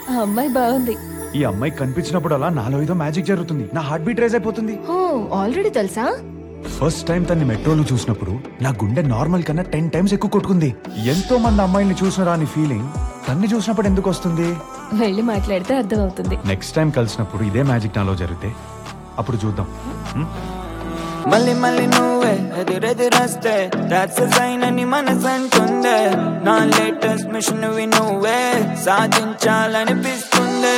ఆ అమ్మాయి బాగుంది ఈ అమ్మాయి కనిపించినప్పుడు అలా నాలో ఏదో మ్యాజిక్ జరుగుతుంది నా హార్ట్ బీట్ రైజ్ అయిపోతుంది ఓ ఆల్రెడీ తెలుసా ఫస్ట్ టైం తన్ని మెట్రోలో చూసినప్పుడు నా గుండె నార్మల్ కన్నా టెన్ టైమ్స్ ఎక్కువ కొట్టుకుంది ఎంతో మంది అమ్మాయిల్ని చూసిన రాని ఫీలింగ్ తన్ని చూసినప్పుడు ఎందుకు వస్తుంది వెళ్ళి మాట్లాడితే అర్థమవుతుంది నెక్స్ట్ టైం కలిసినప్పుడు ఇదే మ్యాజిక్ నాలో జరిగితే అప్పుడు చూద్దాం మళ్ళీ మళ్ళీ నువ్వే ఎదురెదురొస్తే దాట్స్ సైన్ అని మనసంటుందే నా లేటెస్ట్ మిషన్ నువ్వే సాధించాలనిపిస్తుంది